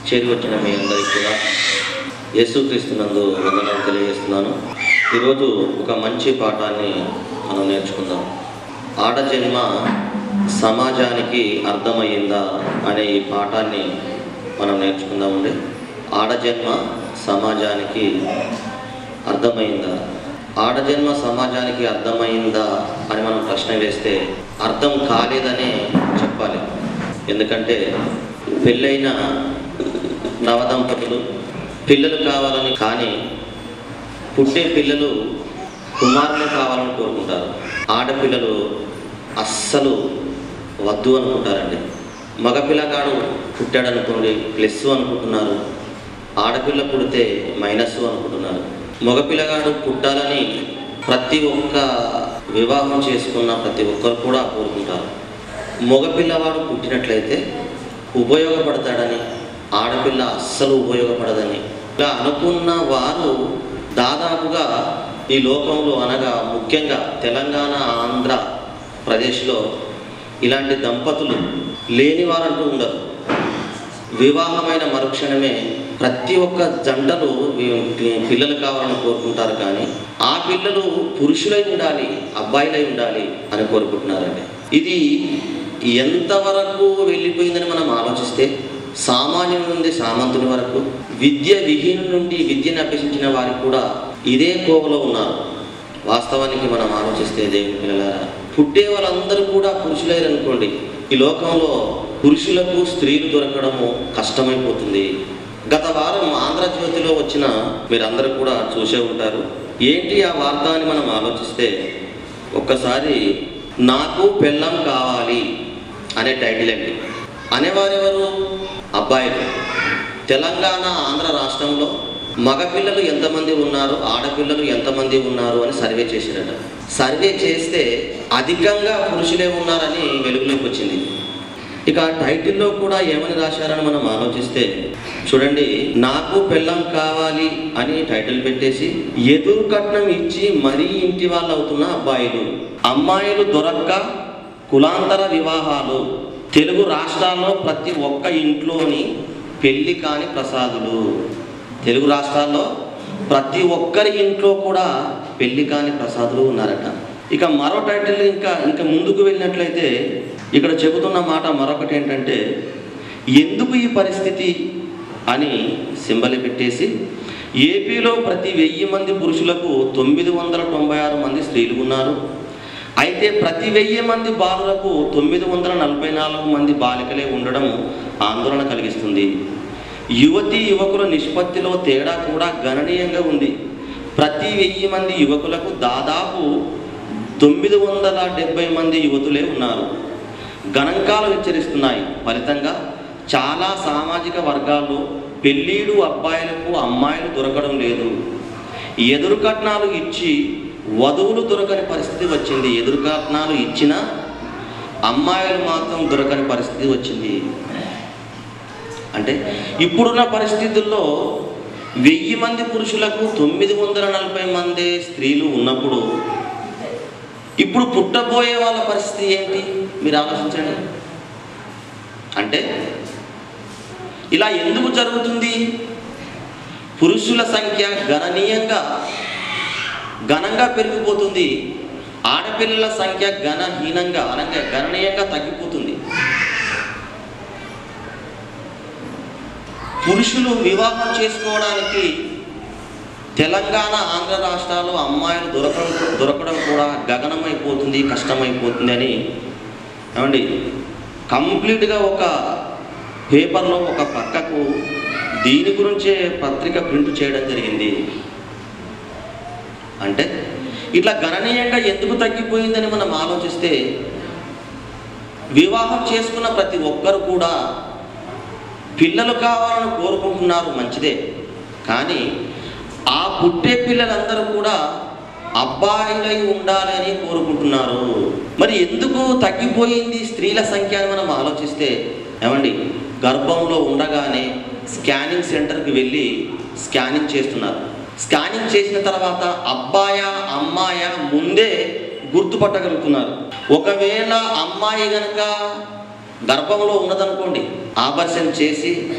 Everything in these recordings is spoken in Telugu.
చేరి వచ్చిన మీ అందరికీ కూడా యేసుక్రీస్తునందు వందనాలు తెలియజేస్తున్నాను ఈరోజు ఒక మంచి పాఠాన్ని మనం నేర్చుకుందాం ఆడ జన్మ సమాజానికి అర్థమయ్యిందా అనే ఈ పాఠాన్ని మనం నేర్చుకుందామండి ఆడజన్మ సమాజానికి అర్థమైందా ఆడజన్మ సమాజానికి అర్థమైందా అని మనం ప్రశ్న వేస్తే అర్థం కాలేదనే చెప్పాలి ఎందుకంటే పెళ్ళైన నవదంపతులు పిల్లలు కావాలని కానీ పుట్టే పిల్లలు కుమారులు కావాలని కోరుకుంటారు ఆడపిల్లలు అస్సలు వద్దు అనుకుంటారండి మగపిల్లగాడు పుట్టాడు అనుకోండి ప్లస్ అనుకుంటున్నారు ఆడపిల్ల పుడితే మైనస్ అనుకుంటున్నారు మగపిల్లగాడు పుట్టాలని ప్రతి ఒక్క వివాహం చేసుకున్న ప్రతి ఒక్కరు కూడా కోరుకుంటారు మగపిల్లవాడు పుట్టినట్లయితే ఉపయోగపడతాడని ఆడపిల్ల అస్సలు ఉపయోగపడదని ఇలా అనుకున్న వారు దాదాపుగా ఈ లోకంలో అనగా ముఖ్యంగా తెలంగాణ ఆంధ్ర ప్రదేశ్లో ఇలాంటి దంపతులు లేని వారంటూ ఉండరు వివాహమైన మరుక్షణమే ప్రతి ఒక్క జంటలు వి- పిల్లలు కావాలని కోరుకుంటారు కానీ ఆ పిల్లలు పురుషులై ఉండాలి అబ్బాయిలై ఉండాలి అని కోరుకుంటున్నారండి ఇది ఎంతవరకు వెళ్ళిపోయిందని మనం ఆలోచిస్తే సామాన్యుల నుండి సామంతుని వరకు విద్య విహీను నుండి విద్యను అభ్యసించిన వారికి కూడా ఇదే కోవలో ఉన్నారు వాస్తవానికి మనం ఆలోచిస్తే దేవుని పిల్లలారా పుట్టే వాళ్ళందరూ కూడా పురుషులైరు అనుకోండి ఈ లోకంలో పురుషులకు స్త్రీలు దొరకడము కష్టమైపోతుంది గత వారం ఆంధ్రజ్యోతిలో వచ్చిన మీరందరూ కూడా చూసే ఉంటారు ఏంటి ఆ వార్త అని మనం ఆలోచిస్తే ఒక్కసారి నాకు పెళ్ళం కావాలి అనే టైటిల్ అండి అనేవారెవరు అబ్బాయిలు తెలంగాణ ఆంధ్ర రాష్ట్రంలో మగపిల్లలు ఎంతమంది ఉన్నారు ఆడపిల్లలు ఎంతమంది ఉన్నారు అని సర్వే చేశారట సర్వే చేస్తే అధికంగా పురుషులే ఉన్నారని వెలుగులోకి వచ్చింది ఇక టైటిల్లో కూడా ఏమని రాశారని మనం ఆలోచిస్తే చూడండి నాకు పెళ్ళం కావాలి అని టైటిల్ పెట్టేసి ఎదురు కట్నం ఇచ్చి మరీ ఇంటి వాళ్ళు అవుతున్న అబ్బాయిలు అమ్మాయిలు దొరక్క కులాంతర వివాహాలు తెలుగు రాష్ట్రాల్లో ప్రతి ఒక్క ఇంట్లోని పెళ్లి కాని ప్రసాదులు తెలుగు రాష్ట్రాల్లో ప్రతి ఒక్కరి ఇంట్లో కూడా పెళ్లి కాని ప్రసాదులు ఉన్నారట ఇక మరో టైటిల్ ఇంకా ఇంకా ముందుకు వెళ్ళినట్లయితే ఇక్కడ చెబుతున్న మాట మరొకటి ఏంటంటే ఎందుకు ఈ పరిస్థితి అని సింబలి పెట్టేసి ఏపీలో ప్రతి వెయ్యి మంది పురుషులకు తొమ్మిది వందల తొంభై ఆరు మంది స్త్రీలు ఉన్నారు అయితే ప్రతి వెయ్యి మంది బాలులకు తొమ్మిది వందల నలభై నాలుగు మంది బాలికలే ఉండడం ఆందోళన కలిగిస్తుంది యువతి యువకుల నిష్పత్తిలో తేడా కూడా గణనీయంగా ఉంది ప్రతి వెయ్యి మంది యువకులకు దాదాపు తొమ్మిది వందల డెబ్బై మంది యువతులే ఉన్నారు గణాంకాలు హెచ్చరిస్తున్నాయి ఫలితంగా చాలా సామాజిక వర్గాల్లో పెళ్ళీడు అబ్బాయిలకు అమ్మాయిలు దొరకడం లేదు ఎదురు కట్నాలు ఇచ్చి వధువులు దొరకని పరిస్థితి వచ్చింది ఎదురు కట్నాలు ఇచ్చినా అమ్మాయిలు మాత్రం దొరకని పరిస్థితి వచ్చింది అంటే ఇప్పుడున్న పరిస్థితుల్లో వెయ్యి మంది పురుషులకు తొమ్మిది వందల నలభై మంది స్త్రీలు ఉన్నప్పుడు ఇప్పుడు పుట్టబోయే వాళ్ళ పరిస్థితి ఏంటి మీరు ఆలోచించండి అంటే ఇలా ఎందుకు జరుగుతుంది పురుషుల సంఖ్య గణనీయంగా ఘనంగా పెరిగిపోతుంది ఆడపిల్లల సంఖ్య గణహీనంగా అనగా గణనీయంగా తగ్గిపోతుంది పురుషులు వివాహం చేసుకోవడానికి తెలంగాణ ఆంధ్ర రాష్ట్రాల్లో అమ్మాయిలు దొరకడం దొరకడం కూడా గగనమైపోతుంది కష్టమైపోతుంది అని ఏమండి కంప్లీట్గా ఒక పేపర్లో ఒక పక్కకు దీని గురించే పత్రిక ప్రింట్ చేయడం జరిగింది అంటే ఇట్లా గణనీయంగా ఎందుకు తగ్గిపోయిందని మనం ఆలోచిస్తే వివాహం చేసుకున్న ప్రతి ఒక్కరు కూడా పిల్లలు కావాలని కోరుకుంటున్నారు మంచిదే కానీ ఆ పుట్టే పిల్లలందరూ కూడా అబ్బాయిలై ఉండాలని కోరుకుంటున్నారు మరి ఎందుకు తగ్గిపోయింది స్త్రీల సంఖ్య అని మనం ఆలోచిస్తే ఏమండి గర్భంలో ఉండగానే స్కానింగ్ సెంటర్కి వెళ్ళి స్కానింగ్ చేస్తున్నారు స్కానింగ్ చేసిన తర్వాత అబ్బాయా అమ్మాయా ముందే గుర్తుపట్టగలుగుతున్నారు ఒకవేళ అమ్మాయి గనక గర్భంలో ఉన్నదనుకోండి ఆపరేషన్ చేసి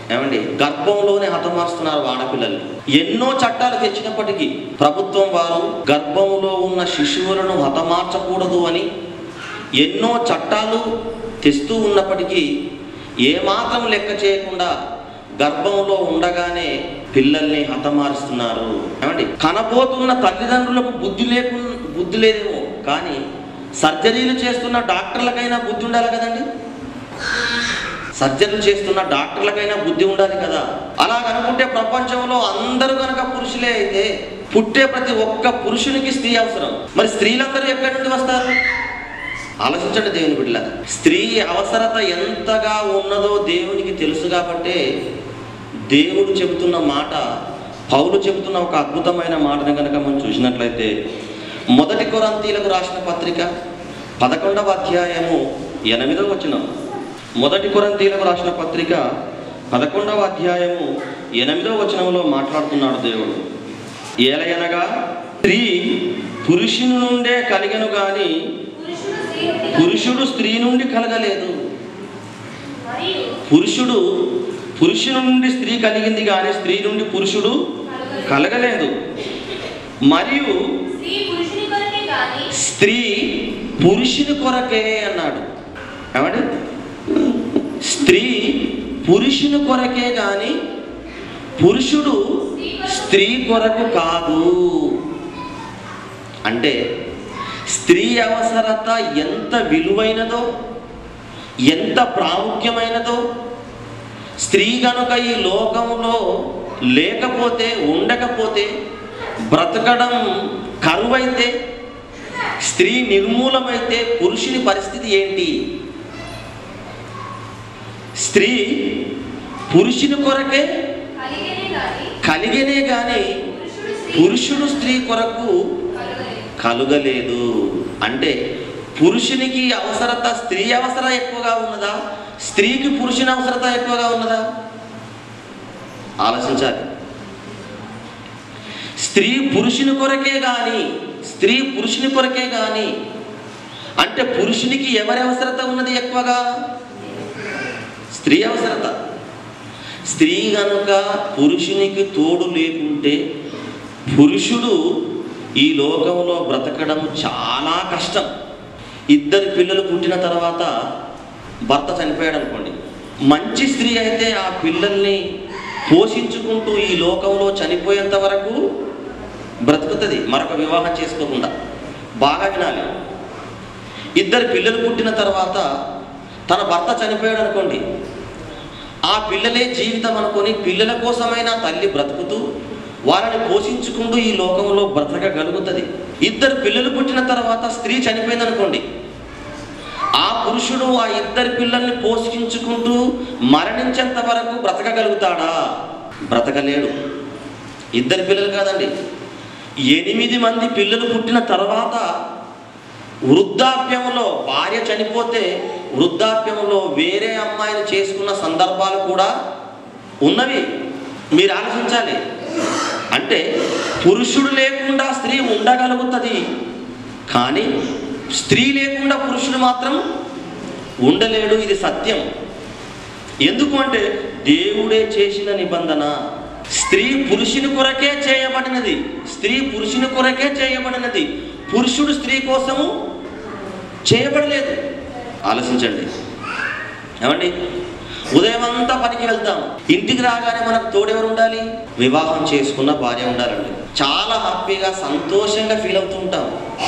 ఏమండి గర్భంలోనే హతమారుస్తున్నారు ఆడపిల్లల్ని ఎన్నో చట్టాలు తెచ్చినప్పటికీ ప్రభుత్వం వారు గర్భంలో ఉన్న శిశువులను హతమార్చకూడదు అని ఎన్నో చట్టాలు తెస్తూ ఉన్నప్పటికీ ఏమాత్రం లెక్క చేయకుండా గర్భంలో ఉండగానే పిల్లల్ని హతమారుస్తున్నారు ఏమండి కనబోతున్న తల్లిదండ్రులకు బుద్ధి లేకు బుద్ధి లేదేమో కానీ సర్జరీలు చేస్తున్న డాక్టర్లకైనా బుద్ధి ఉండాలి కదండి సర్జరీలు చేస్తున్న డాక్టర్లకైనా బుద్ధి ఉండాలి కదా అలా కనుకుంటే ప్రపంచంలో అందరూ కనుక పురుషులే అయితే పుట్టే ప్రతి ఒక్క పురుషునికి స్త్రీ అవసరం మరి స్త్రీలందరూ ఎక్కడి నుండి వస్తారు ఆలోచించండి దేవుని బిడ్డ స్త్రీ అవసరత ఎంతగా ఉన్నదో దేవునికి తెలుసు కాబట్టే దేవుడు చెబుతున్న మాట పౌలు చెబుతున్న ఒక అద్భుతమైన మాటను కనుక మనం చూసినట్లయితే మొదటి కొరంతీలకు రాసిన పత్రిక పదకొండవ అధ్యాయము ఎనిమిదవ వచనం మొదటి కొరంతీలకు రాసిన పత్రిక పదకొండవ అధ్యాయము ఎనిమిదవ వచనంలో మాట్లాడుతున్నాడు దేవుడు ఏలయనగా స్త్రీ పురుషుని నుండే కలిగను కానీ పురుషుడు స్త్రీ నుండి పురుషుడు స్త్రీ నుండి కలగలేదు మరియు పురుషుడు పురుషుని నుండి స్త్రీ కలిగింది కానీ స్త్రీ నుండి పురుషుడు కలగలేదు మరియు స్త్రీ పురుషుని కొరకే గాని స్త్రీ పురుషుని కొరకే అన్నాడు ఏమండి స్త్రీ పురుషుని కొరకే కానీ పురుషుడు స్త్రీ కొరకు కాదు అంటే స్త్రీ అవసరత ఎంత విలువైనదో ఎంత ప్రాముఖ్యమైనదో స్త్రీ గనుక ఈ లోకంలో లేకపోతే ఉండకపోతే బ్రతకడం కరువైతే స్త్రీ నిర్మూలమైతే పురుషుని పరిస్థితి ఏంటి స్త్రీ పురుషుని కొరకే కలిగనే గాని కలిగినే కానీ పురుషుడు స్త్రీ పురుషుడు స్త్రీ కొరకు కలుగలేదు. కలుగలేదు అంటే పురుషునికి అవసరత స్త్రీ అవసరం ఎక్కువగా ఉన్నదా స్త్రీకి పురుషుని అవసరత ఎక్కువగా ఉన్నదా ఆలోచించాలి స్త్రీ పురుషుని కొరకే కానీ స్త్రీ పురుషుని కొరకే కానీ అంటే పురుషునికి ఎవరి అవసరత ఉన్నది ఎక్కువగా స్త్రీ అవసరత స్త్రీ గనుక పురుషునికి తోడు లేకుంటే పురుషుడు ఈ లోకంలో బ్రతకడం చాలా కష్టం ఇద్దరు పిల్లలు పుట్టిన తర్వాత భర్త చనిపోయాడు అనుకోండి మంచి స్త్రీ అయితే ఆ పిల్లల్ని పోషించుకుంటూ ఈ లోకంలో చనిపోయేంత వరకు బ్రతుకుతుంది మరొక వివాహం చేసుకోకుండా బాగా వినాలి ఇద్దరు పిల్లలు పుట్టిన తర్వాత తన భర్త చనిపోయాడు అనుకోండి ఆ పిల్లలే జీవితం అనుకొని పిల్లల కోసమైనా తల్లి బ్రతుకుతూ వారిని పోషించుకుంటూ ఈ లోకంలో బ్రతకగలుగుతుంది ఇద్దరు పిల్లలు పుట్టిన తర్వాత స్త్రీ చనిపోయింది అనుకోండి ఆ పురుషుడు ఆ ఇద్దరు పిల్లల్ని పోషించుకుంటూ మరణించేంత వరకు బ్రతకగలుగుతాడా బ్రతకలేడు ఇద్దరు పిల్లలు కాదండి ఎనిమిది మంది పిల్లలు పుట్టిన తర్వాత వృద్ధాప్యంలో భార్య చనిపోతే వృద్ధాప్యంలో వేరే అమ్మాయిని చేసుకున్న సందర్భాలు కూడా ఉన్నవి మీరు ఆలోచించాలి అంటే పురుషుడు లేకుండా స్త్రీ ఉండగలుగుతుంది కానీ స్త్రీ లేకుండా పురుషుడు మాత్రం ఉండలేడు ఇది సత్యం ఎందుకు అంటే దేవుడే చేసిన నిబంధన స్త్రీ పురుషుని కొరకే చేయబడినది స్త్రీ పురుషుని కొరకే చేయబడినది పురుషుడు స్త్రీ కోసము చేయబడలేదు ఆలోచించండి ఏమండి ఉదయం అంతా పనికి వెళ్తాం ఇంటికి రాగానే మనకు తోడెవరు ఉండాలి వివాహం చేసుకున్న భార్య ఉండాలండి చాలా హ్యాపీగా సంతోషంగా ఫీల్ అవుతూ ఉంటాం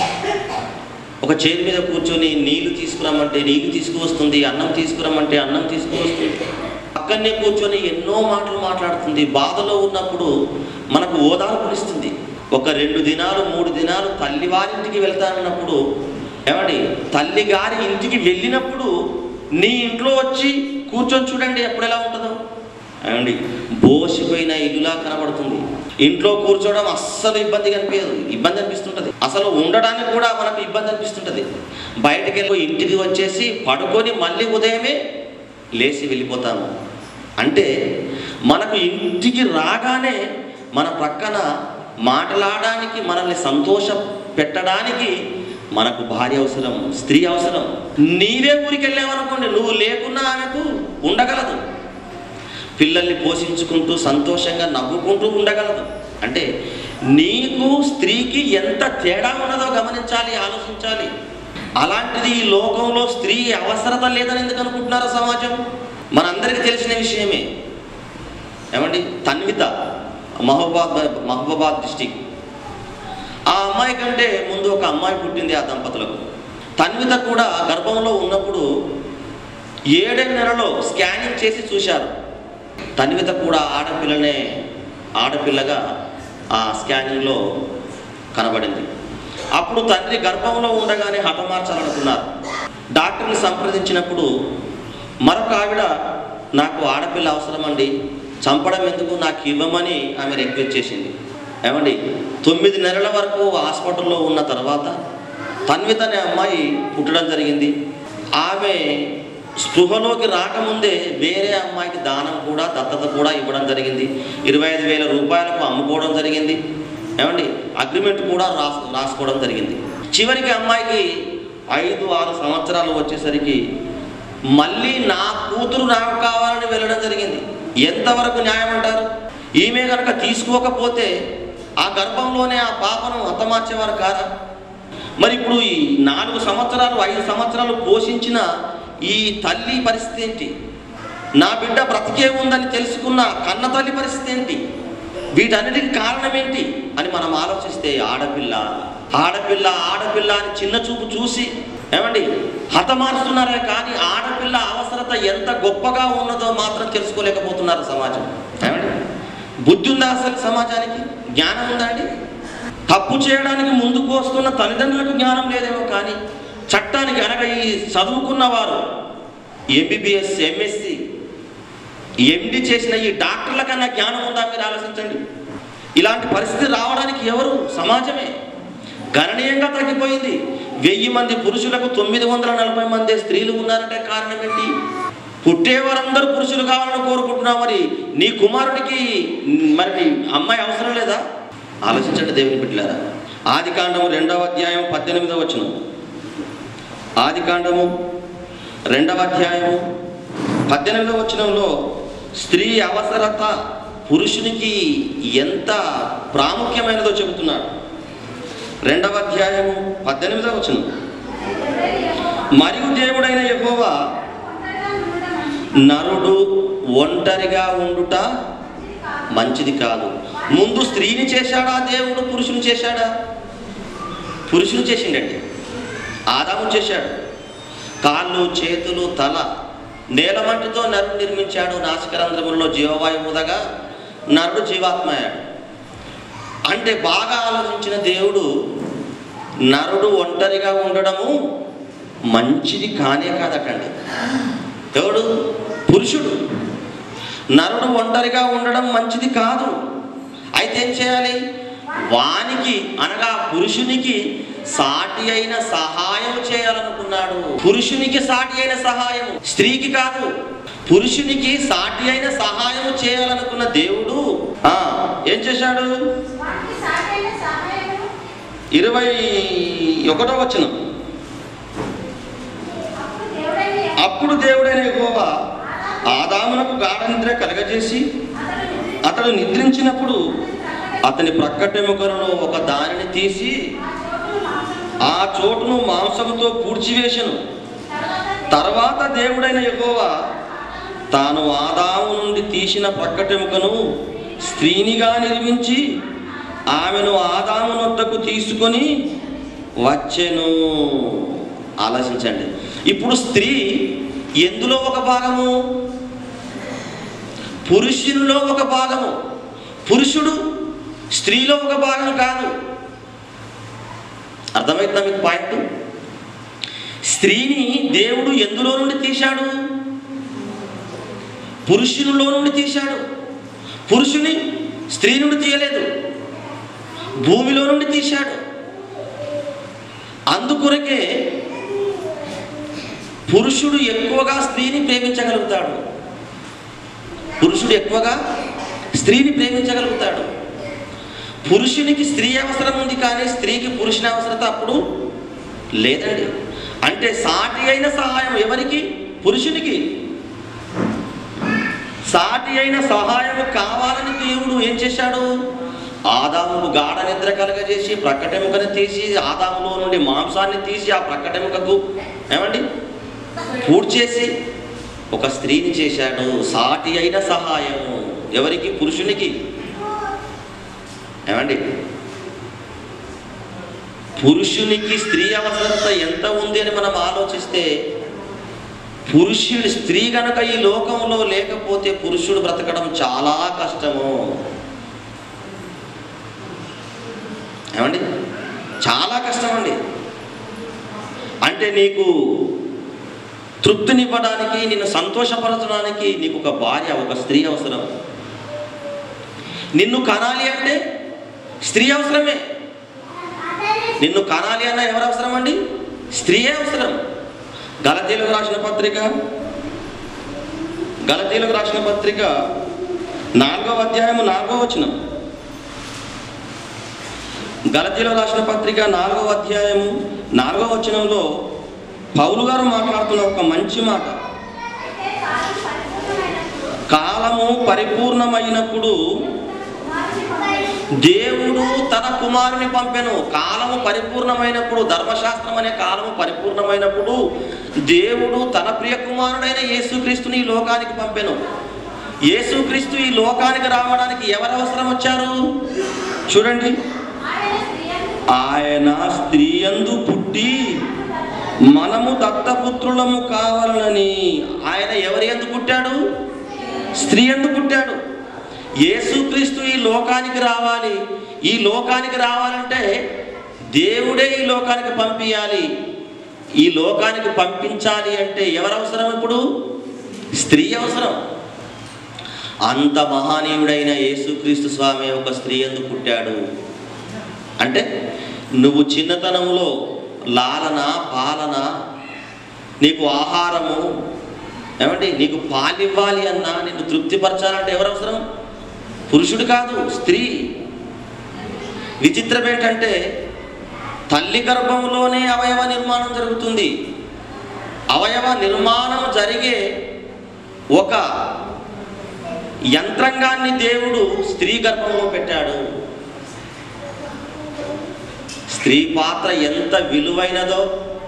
ఒక చైర్ మీద కూర్చొని నీళ్లు తీసుకురమ్మంటే నీళ్లు తీసుకువస్తుంది అన్నం తీసుకురమ్మంటే అన్నం తీసుకువస్తుంది పక్కనే కూర్చొని ఎన్నో మాటలు మాట్లాడుతుంది బాధలో ఉన్నప్పుడు మనకు ఓదార్పునిస్తుంది ఒక రెండు దినాలు మూడు దినాలు తల్లి వారింటికి వెళ్తానన్నప్పుడు ఏమండి తల్లి గారి ఇంటికి వెళ్ళినప్పుడు నీ ఇంట్లో వచ్చి కూర్చొని చూడండి ఎప్పుడు ఎలా ఉంటుందో ఏమండి బోసిపోయిన ఇల్లులా కనబడుతుంది ఇంట్లో కూర్చోవడం అస్సలు ఇబ్బంది కనిపించదు ఇబ్బంది అనిపిస్తుంటది అసలు ఉండడానికి కూడా మనకు ఇబ్బంది అనిపిస్తుంటది బయటికి వెళ్ళి ఇంటికి వచ్చేసి పడుకొని మళ్ళీ ఉదయమే లేచి వెళ్ళిపోతాము అంటే మనకు ఇంటికి రాగానే మన ప్రక్కన మాట్లాడడానికి మనల్ని సంతోష పెట్టడానికి మనకు భార్య అవసరం స్త్రీ అవసరం నీవే ఊరికి వెళ్ళావనుకోండి నువ్వు లేకున్నా ఆమెకు ఉండగలదు పిల్లల్ని పోషించుకుంటూ సంతోషంగా నవ్వుకుంటూ ఉండగలదు అంటే నీకు స్త్రీకి ఎంత తేడా ఉన్నదో గమనించాలి ఆలోచించాలి అలాంటిది ఈ లోకంలో స్త్రీ అవసరత లేదని ఎందుకు అనుకుంటున్నారో సమాజం మనందరికీ తెలిసిన విషయమే ఏమండి తన్విత మహబూబాద్ మహబూబాద్ డిస్టిక్ ఆ అమ్మాయి కంటే ముందు ఒక అమ్మాయి పుట్టింది ఆ దంపతులకు తన్విత కూడా గర్భంలో ఉన్నప్పుడు ఏడే నెలలో స్కానింగ్ చేసి చూశారు తన్విత కూడా ఆడపిల్లనే ఆడపిల్లగా ఆ స్కానింగ్లో కనబడింది అప్పుడు తండ్రి గర్భంలో ఉండగానే హతమార్చాలనుకున్నారు డాక్టర్ని సంప్రదించినప్పుడు మరొక ఆవిడ నాకు ఆడపిల్ల అవసరమండి చంపడం ఎందుకు నాకు ఇవ్వమని ఆమె రిక్వెస్ట్ చేసింది ఏమండి తొమ్మిది నెలల వరకు హాస్పిటల్లో ఉన్న తర్వాత తన్విత అనే అమ్మాయి పుట్టడం జరిగింది ఆమె స్పృహలోకి రాకముందే వేరే అమ్మాయికి దానం కూడా దత్తత కూడా ఇవ్వడం జరిగింది ఇరవై ఐదు వేల రూపాయలకు అమ్ముకోవడం జరిగింది ఏమండి అగ్రిమెంట్ కూడా రాసు రాసుకోవడం జరిగింది చివరికి అమ్మాయికి ఐదు ఆరు సంవత్సరాలు వచ్చేసరికి మళ్ళీ నా కూతురు నాకు కావాలని వెళ్ళడం జరిగింది ఎంతవరకు న్యాయం అంటారు ఈమె కనుక తీసుకోకపోతే ఆ గర్భంలోనే ఆ పాపను హతమార్చేవారు కారా మరి ఇప్పుడు ఈ నాలుగు సంవత్సరాలు ఐదు సంవత్సరాలు పోషించిన ఈ తల్లి పరిస్థితి ఏంటి నా బిడ్డ బ్రతికే ఉందని తెలుసుకున్న కన్న తల్లి పరిస్థితి ఏంటి వీటన్నిటికి కారణం ఏంటి అని మనం ఆలోచిస్తే ఆడపిల్ల ఆడపిల్ల ఆడపిల్ల అని చిన్న చూపు చూసి ఏమండి హతమారుస్తున్నారే కానీ ఆడపిల్ల అవసరత ఎంత గొప్పగా ఉన్నదో మాత్రం తెలుసుకోలేకపోతున్నారు సమాజం ఏమండి బుద్ధి ఉందా అసలు సమాజానికి జ్ఞానం ఉందా అండి తప్పు చేయడానికి ముందుకు వస్తున్న తల్లిదండ్రులకు జ్ఞానం లేదేమో కానీ చట్టానికి అనగా ఈ చదువుకున్న వారు ఎంబీబీఎస్ ఎంఎస్సి ఎండి చేసిన ఈ డాక్టర్ల కన్నా జ్ఞానం ఉందా మీరు ఆలోచించండి ఇలాంటి పరిస్థితి రావడానికి ఎవరు సమాజమే గణనీయంగా తగ్గిపోయింది వెయ్యి మంది పురుషులకు తొమ్మిది వందల నలభై మంది స్త్రీలు ఉన్నారంటే కారణం ఏంటి పుట్టేవారందరూ పురుషులు కావాలని కోరుకుంటున్నావు మరి నీ కుమారుడికి మరి నీ అమ్మాయి అవసరం లేదా ఆలోచించండి దేవుని బిడ్డలారా ఆది కాండము రెండవ అధ్యాయం పద్దెనిమిదవ వచనం ఆది కాండము రెండవ అధ్యాయము పద్దెనిమిదవ వచనంలో స్త్రీ అవసరత పురుషునికి ఎంత ప్రాముఖ్యమైనదో చెబుతున్నాడు రెండవ అధ్యాయము పద్దెనిమిదవ వచనం మరియు దేవుడైన యెహోవా నరుడు ఒంటరిగా ఉండుట మంచిది కాదు ముందు స్త్రీని చేశాడా దేవుడు పురుషుని చేశాడా పురుషుని చేసిండండి ఆదాము చేశాడు కాళ్ళు చేతులు తల నేలమంటితో నరుడు నిర్మించాడు నాసికరంధ్రములలో జీవవాయువు ఉదగా నరుడు జీవాత్మ అయ్యాడు అంటే బాగా ఆలోచించిన దేవుడు నరుడు ఒంటరిగా ఉండడము మంచిది కానే కాదటండి ఎవడు పురుషుడు నరుడు ఒంటరిగా ఉండడం మంచిది కాదు అయితే ఏం చేయాలి వానికి అనగా పురుషునికి సాటి అయిన సహాయం చేయాలనుకున్నాడు పురుషునికి సాటి అయిన సహాయం స్త్రీకి కాదు పురుషునికి సాటి అయిన సహాయం చేయాలనుకున్న దేవుడు ఆ ఏం చేశాడు వాటికి సాటైన సహాయము ఇరవై ఒకటో వచనం అప్పుడు దేవుడైన అప్పుడు దేవుడైన యెహోవా ఆదామునకు గాఢనిద్ర కలగజేసి అతడు నిద్ర- అతడు నిద్రించినప్పుడు అతని ప్రక్కటెముకలను ఒక దానిని తీసి ఆ చోటును మాంసముతో ఆ చోటును మాంసముతో పూడ్చివేశను తర్వాత తర్వాత దేవుడైన యెహోవా తాను ఆదాము నుండి తీసిన ప్రక్కటెముకను స్త్రీనిగా నిర్మించి ఆమెను ఆదాము నొద్దకు తీసుకొని వచ్చెను ఆలోచించండి ఇప్పుడు స్త్రీ ఎందులో ఒక భాగము పురుషునిలో ఒక భాగము పురుషుడు స్త్రీలో ఒక భాగం కాదు అర్థమవుతుందా మీకు పాయింట్ స్త్రీని దేవుడు ఎందులో నుండి తీశాడు పురుషునిలో నుండి తీశాడు పురుషుని స్త్రీ నుండి తీయలేదు భూమిలో నుండి తీశాడు అందుకొరకే పురుషుడు ఎక్కువగా స్త్రీని ప్రేమించగలుగుతాడు పురుషుడు ఎక్కువగా స్త్రీని ప్రేమించగలుగుతాడు పురుషునికి స్త్రీ అవసరం ఉంది కానీ స్త్రీకి పురుషుని అవసరత అప్పుడు లేదండి అంటే సాటి అయిన సహాయం ఎవరికి పురుషునికి సాటి అయిన సహాయము కావాలని దేవుడు ఏం చేశాడు ఆదాముకు గాఢ నిద్ర కలగజేసి ప్రక్కటెముకని తీసి ఆదాములో నుండి మాంసాన్ని తీసి ఆ ప్రక్కటెముకకు ఏమండి పూడ్చేసి ఒక స్త్రీని చేశాడు సాటి అయిన సహాయము ఎవరికి పురుషునికి ఏమండి పురుషునికి స్త్రీ అవసరత ఎంత ఉంది అని మనం ఆలోచిస్తే పురుషుడు స్త్రీ గనక ఈ లోకంలో లేకపోతే పురుషుడు బ్రతకడం చాలా కష్టము ఏమండి చాలా కష్టం అండి అంటే నీకు తృప్తినివ్వడానికి నిన్ను సంతోషపరచడానికి నీకు ఒక భార్య ఒక స్త్రీ అవసరం నిన్ను కనాలి అంటే స్త్రీ అవసరమే నిన్ను కనాలి అన్న ఎవరు అవసరం అండి స్త్రీయే అవసరం గలతీలకు రాసిన పత్రిక గలతీలకు రాసిన పత్రిక నాలుగవ అధ్యాయము నాలుగవ వచనం గలతీలో రాసిన పత్రిక నాలుగవ అధ్యాయము నాలుగవ వచనంలో పౌలు గారు మాట్లాడుతున్న ఒక మంచి మాట అయితే కాలం పరిపూర్ణమైనప్పుడు కాలము పరిపూర్ణమైనప్పుడు కుమారుని పంపాడు. దేవుడు తన కుమారుని పంపెను కాలము పరిపూర్ణమైనప్పుడు ధర్మశాస్త్రం అనే కాలము పరిపూర్ణమైనప్పుడు దేవుడు తన ప్రియ కుమారుడైన యేసుక్రీస్తుని ఈ లోకానికి పంపెను యేసుక్రీస్తు ఈ లోకానికి రావడానికి ఎవరు అవసరం వచ్చారు చూడండి ఆయన స్త్రీయందు ఆయన స్త్రీ యందు పుట్టి మనము దత్తపుత్రులము కావాలని ఆయన ఎవరి ఎందు పుట్టాడు స్త్రీ ఎందు పుట్టాడు యేసుక్రీస్తు ఈ లోకానికి రావాలి ఈ లోకానికి రావాలంటే దేవుడే ఈ లోకానికి పంపించాలి ఈ లోకానికి పంపించాలి అంటే ఎవరు అవసరం ఇప్పుడు స్త్రీ అవసరం అంత మహానీయుడైన యేసుక్రీస్తు స్వామి ఒక స్త్రీ ఎందు పుట్టాడు అంటే నువ్వు చిన్నతనంలో లాలన పాలన నీకు ఆహారము ఏమండి నీకు పాలివ్వాలి అన్నా నిన్ను తృప్తిపరచాలంటే ఎవరు అవసరం పురుషుడు కాదు స్త్రీ విచిత్రం ఏంటంటే తల్లి గర్భంలోనే అవయవ నిర్మాణం జరుగుతుంది అవయవ నిర్మాణం జరిగే ఒక యంత్రాంగాన్ని దేవుడు స్త్రీ గర్భంలో పెట్టాడు స్త్రీ పాత్ర ఎంత విలువైనదో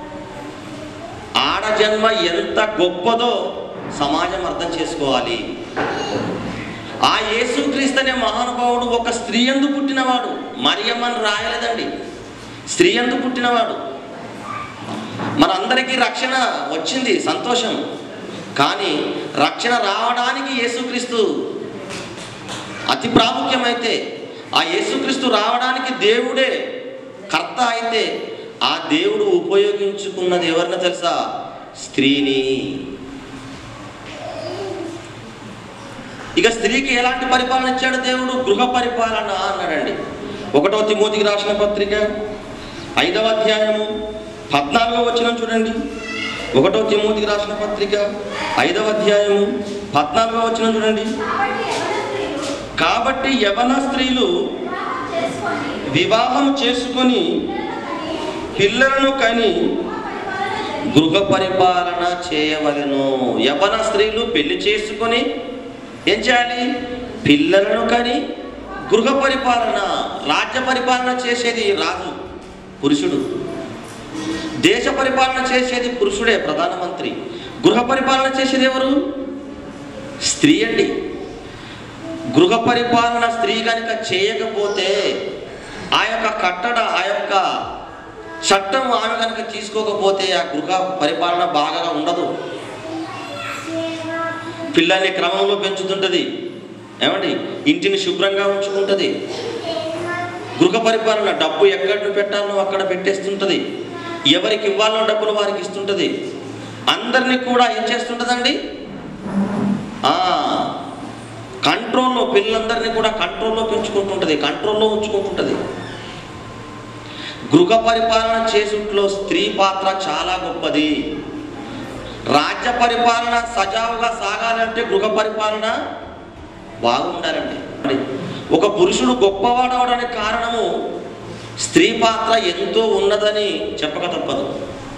ఆడ జన్మ ఎంత గొప్పదో సమాజం అర్థం చేసుకోవాలి ఆ యేసుక్రీస్తు అనే మహానుభావుడు ఒక స్త్రీ ఎందు పుట్టినవాడు మరియమ్మని రాయలేదండి స్త్రీ ఎందు పుట్టినవాడు మనందరికీ రక్షణ వచ్చింది సంతోషం కానీ రక్షణ రావడానికి యేసుక్రీస్తు అతి ప్రాముఖ్యమైతే ఆ యేసుక్రీస్తు రావడానికి దేవుడే కర్త అయితే ఆ దేవుడు ఉపయోగించుకున్నది ఎవరిని తెలుసా స్త్రీని ఇక స్త్రీకి ఎలాంటి పరిపాలన ఇచ్చాడు దేవుడు గృహ పరిపాలన అన్నాడండి ఒకటో తిమోతికి రాసిన పత్రిక ఐదవ అధ్యాయము పద్నాలుగవ వచనం చూడండి ఒకటో తిమోతికి రాసిన పత్రిక ఐదవ అధ్యాయము పద్నాలుగవ వచనం చూడండి కాబట్టి ఎవరి స్త్రీలు కాబట్టి యవన స్త్రీలు వివాహం చేసుకొని వివాహం చేసుకొని పిల్లలను కని పిల్లలను కని గృహ పరిపాలన గృహ పరిపాలన చేయవలెను యవన స్త్రీలు పెళ్లి చేసుకొని ఏం చేయాలి పిల్లలను కని గృహ పరిపాలన రాజ్య పరిపాలన చేసేది రాజు పురుషుడు దేశ పరిపాలన చేసేది పురుషుడే ప్రధానమంత్రి గృహ పరిపాలన చేసేది ఎవరు స్త్రీ అండి గృహ పరిపాలన స్త్రీ కనుక చేయకపోతే ఆ యొక్క కట్టడ ఆ యొక్క చట్టం ఆమె కనుక తీసుకోకపోతే ఆ గృహ పరిపాలన బాగా ఉండదు పిల్లల్ని క్రమంలో పెంచుతుంటుంది ఏమండి ఇంటిని శుభ్రంగా ఉంచుకుంటుంది గృహ పరిపాలన డబ్బు ఎక్కడ పెట్టాలో అక్కడ పెట్టేస్తుంటుంది ఎవరికి ఇవ్వాలో డబ్బులు వారికి ఇస్తుంటుంది అందరినీ కూడా ఏం చేస్తుంటుందండి ఆ, కంట్రోల్లో పిల్లలందరినీ కూడా కంట్రోల్లో పెంచుకుంటుంటుంది కంట్రోల్లో ఉంచుకుంటుంటుంది గృహ పరిపాలన చేసుట్లో స్త్రీ పాత్ర చాలా గొప్పది రాజ్య పరిపాలన సజావుగా సాగాలంటే గృహ పరిపాలన బాగుండాలండి ఒక పురుషుడు గొప్పవాడు అవడానికి కారణము స్త్రీ పాత్ర ఎంతో ఉన్నదని చెప్పక తప్పదు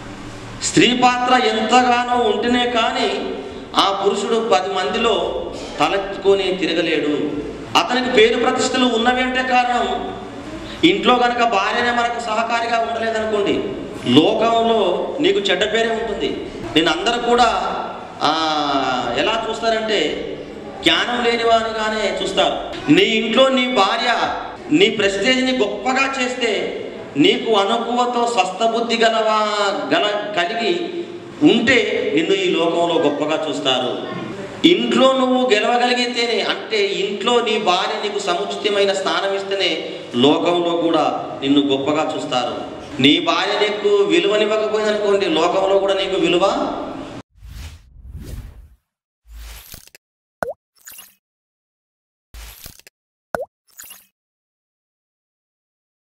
స్త్రీ పాత్ర ఎంతగానో ఉంటేనే కానీ ఆ పురుషుడు పది మందిలో తలెత్తుకొని తిరగలేడు అతనికి పేరు ప్రతిష్టలు ఉన్నవి అంటే కారణం ఇంట్లో కనుక భార్యనే మనకు సహకారిగా ఉండలేదనుకోండి లోకంలో నీకు చెడ్డ పేరే ఉంటుంది నేను అందరూ కూడా ఆ, ఎలా చూస్తారంటే జ్ఞానం లేని వారిగానే చూస్తారు నీ ఇంట్లో నీ భార్య నీ ప్రెస్టేజ్ని గొప్పగా చేస్తే నీకు అనుకువతో స్వస్థబుద్ధి గలవా గల కలిగి ఉంటే నిన్ను ఈ లోకంలో గొప్పగా చూస్తారు ఇంట్లో నువ్వు గెలవగలిగితేనే అంటే ఇంట్లో నీ భార్య నీకు సముచితమైన స్థానం ఇస్తేనే లోకంలో కూడా నిన్ను గొప్పగా చూస్తారు నీ భార్య నీకు విలువనివ్వకపోయిందనుకోండి లోకంలో కూడా నీకు విలువ